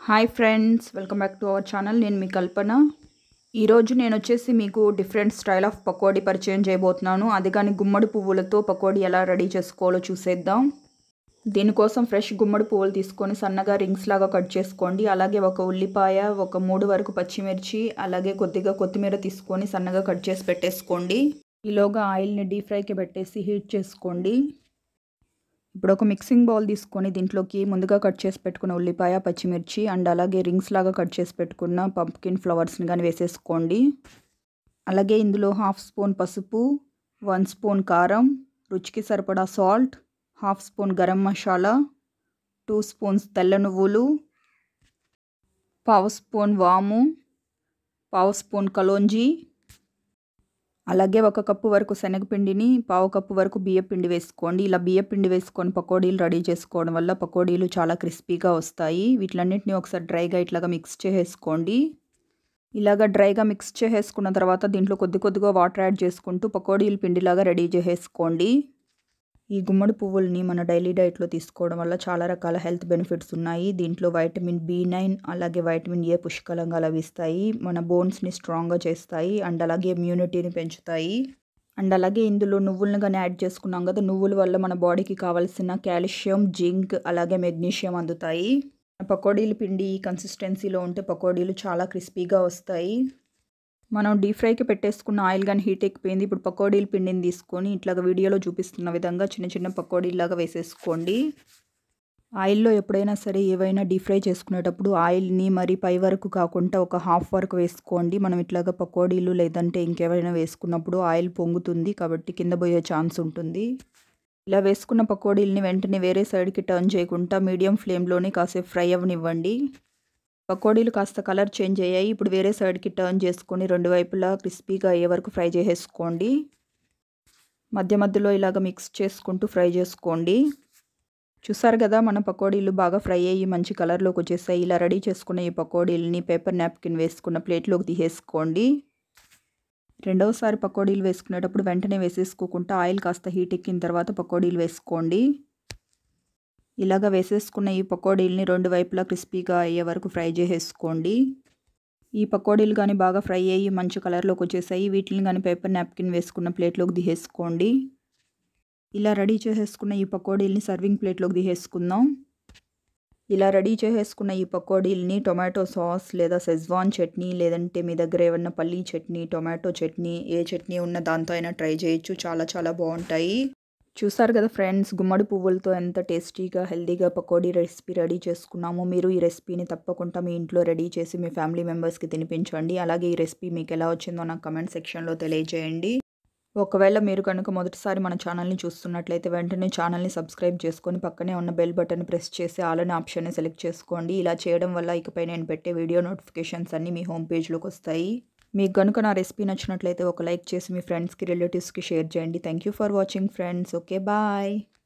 hi friends welcome back to our channel నేను మీ కల్పన ఈరోజు నేను వచ్చేసి మీకు డిఫరెంట్ స్టైల్ ఆఫ్ పకోడీ పరిచయం చేయబోతున్నాను అది కానీ గుమ్మడి పువ్వులతో పకోడీ ఎలా రెడీ చేసుకోవాలో చూసేద్దాం దీనికోసం ఫ్రెష్ గుమ్మడి పువ్వులు తీసుకొని సన్నగా రింగ్స్ లాగా కట్ చేసుకోండి అలాగే ఒక ఉల్లిపాయ ఒక మూడు వరకు పచ్చిమిర్చి అలాగే కొద్దిగా కొత్తిమీర తీసుకొని సన్నగా కట్ చేసి పెట్టేసుకోండి ఈలోగా ఆయిల్ని డీప్ ఫ్రైకి పెట్టేసి హీట్ చేసుకోండి ఇప్పుడు ఒక మిక్సింగ్ బౌల్ తీసుకొని దీంట్లోకి ముందుగా కట్ చేసి పెట్టుకున్న ఉల్లిపాయ పచ్చిమిర్చి అండ్ అలాగే రింగ్స్ లాగా కట్ చేసి పెట్టుకున్న పంప్కిన్ ఫ్లవర్స్ని కానీ వేసేసుకోండి అలాగే ఇందులో హాఫ్ స్పూన్ పసుపు వన్ స్పూన్ కారం రుచికి సరిపడా salt half spoon garam masala two spoons తెల్ల నువ్వులు పావు స్పూన్ వాము పావు స్పూన్ కలోంజీ అలాగే ఒక కప్పు వరకు శనగపిండిని పావు కప్పు వరకు బియ్యపిండి వేసుకోండి ఇలా బియ్యపిండి వేసుకొని పకోడీలు రెడీ చేసుకోవడం వల్ల పకోడీలు చాలా క్రిస్పీగా వస్తాయి వీటిలన్నింటినీ ఒకసారి డ్రైగా ఇట్లాగా మిక్స్ చేసేసుకోండి ఇలాగ డ్రైగా మిక్స్ చేసేసుకున్న తర్వాత దీంట్లో కొద్ది కొద్దిగా వాటర్ యాడ్ చేసుకుంటూ పకోడీలు పిండిలాగా రెడీ చేసేసుకోండి ఈ గుమ్మడి పువ్వుల్ని మన డైలీ డైట్లో తీసుకోవడం వల్ల చాలా రకాల హెల్త్ బెనిఫిట్స్ ఉన్నాయి దీంట్లో వైటమిన్ బి నైన్ అలాగే వైటమిన్ ఏ పుష్కలంగా లభిస్తాయి మన బోన్స్ని స్ట్రాంగ్గా చేస్తాయి అండ్ అలాగే ఇమ్యూనిటీని పెంచుతాయి అండ్ అలాగే ఇందులో నువ్వులను కానీ యాడ్ చేసుకున్నాం కదా నువ్వుల వల్ల మన బాడీకి కావాల్సిన కాల్షియం జింక్ అలాగే మెగ్నీషియం అందుతాయి పకోడీల పిండి ఈ కన్సిస్టెన్సీలో ఉంటే పకోడీలు చాలా క్రిస్పీగా వస్తాయి మనం డీప్ ఫ్రైకి పెట్టేసుకున్న ఆయిల్ కానీ హీట్ ఎక్కిపోయింది ఇప్పుడు పకోడీల పిండిని తీసుకొని ఇట్లాగా వీడియోలో చూపిస్తున్న విధంగా చిన్న చిన్న పకోడీలాగా వేసేసుకోండి ఆయిల్లో ఎప్పుడైనా సరే ఏవైనా డీప్ ఫ్రై చేసుకునేటప్పుడు ఆయిల్ని మరి పై వరకు కాకుండా ఒక హాఫ్ వరకు వేసుకోండి మనం ఇట్లాగా పకోడీలు లేదంటే ఇంకేమైనా వేసుకున్నప్పుడు ఆయిల్ పొంగుతుంది కాబట్టి కింద పోయే ఛాన్స్ ఉంటుంది ఇలా వేసుకున్న పకోడీలని వెంటనే వేరే సైడ్కి టర్న్ చేయకుండా మీడియం ఫ్లేమ్లోనే కాసేపు ఫ్రై అవ్వనివ్వండి పకోడీలు కాస్త కలర్ చేంజ్ అయ్యాయి ఇప్పుడు వేరే సైడ్కి టర్న్ చేసుకొని రెండు వైపులా క్రిస్పీగా అయ్యే వరకు ఫ్రై చేసేసుకోండి మధ్య మధ్యలో ఇలాగ మిక్స్ చేసుకుంటూ ఫ్రై చేసుకోండి చూసారు కదా మన పకోడీలు బాగా ఫ్రై అయ్యి మంచి కలర్లోకి వచ్చేసాయి ఇలా రెడీ చేసుకున్న ఈ పకోడీలని పేపర్ నాప్కిన్ వేసుకున్న ప్లేట్లోకి తీసేసుకోండి రెండవసారి పకోడీలు వేసుకునేటప్పుడు వెంటనే వేసేసుకోకుండా ఆయిల్ కాస్త హీట్ ఎక్కిన తర్వాత పకోడీలు వేసుకోండి ఇలాగ వేసేసుకున్న ఈ పకోడీలని రెండు వైపులా క్రిస్పీగా అయ్యే వరకు ఫ్రై చేసేసుకోండి ఈ పకోడీలు కానీ బాగా ఫ్రై అయ్యి మంచి కలర్లోకి వచ్చేసాయి వీటిని కానీ పేపర్ నాప్కిన్ వేసుకున్న ప్లేట్లోకి దిగేసుకోండి ఇలా రెడీ చేసేసుకున్న ఈ పకోడీలని సర్వింగ్ ప్లేట్లోకి దిగేసుకుందాం ఇలా రెడీ చేసేసుకున్న ఈ పకోడీలని టొమాటో సాస్ లేదా సెజ్వాన్ చట్నీ లేదంటే మీ దగ్గర ఏమన్నా పల్లీ చట్నీ టొమాటో చట్నీ ఏ చట్నీ ఉన్న దాంతో అయినా ట్రై చేయొచ్చు చాలా చాలా బాగుంటాయి చూసారు కదా ఫ్రెండ్స్ గుమ్మడి పువ్వులతో ఎంత టేస్టీగా హెల్తీగా పకోడీ రెసిపీ రెడీ చేసుకున్నాము మీరు ఈ రెసిపీని తప్పకుండా మీ ఇంట్లో రెడీ చేసి మీ ఫ్యామిలీ మెంబర్స్కి తినిపించండి అలాగే ఈ రెసిపీ మీకు ఎలా వచ్చిందో నాకు కమెంట్ సెక్షన్లో తెలియజేయండి ఒకవేళ మీరు కనుక మొదటిసారి మన ఛానల్ని చూస్తున్నట్లయితే వెంటనే ఛానల్ని సబ్స్క్రైబ్ చేసుకొని పక్కనే ఉన్న బెల్ బటన్ ప్రెస్ చేసి ఆలని ఆప్షన్ని సెలెక్ట్ చేసుకోండి ఇలా చేయడం వల్ల ఇకపై నేను పెట్టే వీడియో నోటిఫికేషన్స్ అన్నీ మీ హోమ్ పేజ్లోకి వస్తాయి మీకు కనుక నా రెసిపీ నచ్చినట్లయితే ఒక లైక్ చేసి మీ ఫ్రెండ్స్కి రిలేటివ్స్కి షేర్ చేయండి thank you for watching friends okay bye